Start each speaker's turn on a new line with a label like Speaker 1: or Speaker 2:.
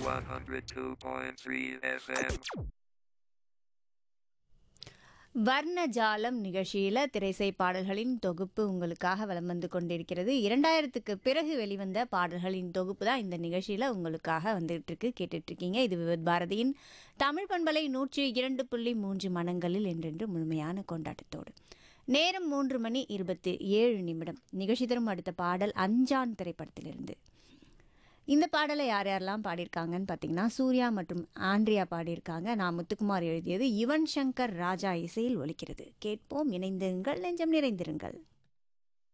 Speaker 1: 102.3 FM.
Speaker 2: வர்ணஜாலம் நிகழ்ச்சியில திரைசை பாடல்களின் தொகுப்பு உங்களுக்காக வலம் வந்து கொண்டிருக்கிறது இரண்டாயிரத்துக்கு பிறகு வெளிவந்த பாடல்களின் தொகுப்பு தான் இந்த நிகழ்ச்சியில உங்களுக்காக வந்துட்டு இருக்கு கேட்டுட்டு இருக்கீங்க இது விவத் பாரதியின் தமிழ் பண்பலை நூற்றி இரண்டு புள்ளி மூன்று மனங்களில் என்றென்று முழுமையான கொண்டாட்டத்தோடு நேரம் மூன்று மணி இருபத்தி ஏழு நிமிடம் நிகழ்ச்சி தரும் அடுத்த பாடல் அஞ்சான் திரைப்படத்திலிருந்து இந்த பாடலை யார் யாரெல்லாம் பாடியிருக்காங்கன்னு பார்த்தீங்கன்னா சூர்யா மற்றும் ஆண்ட்ரியா பாடியிருக்காங்க நான் முத்துக்குமார் எழுதியது யுவன் சங்கர் ராஜா இசையில் ஒலிக்கிறது கேட்போம் இணைந்திருங்கள் நெஞ்சம் நிறைந்திருங்கள்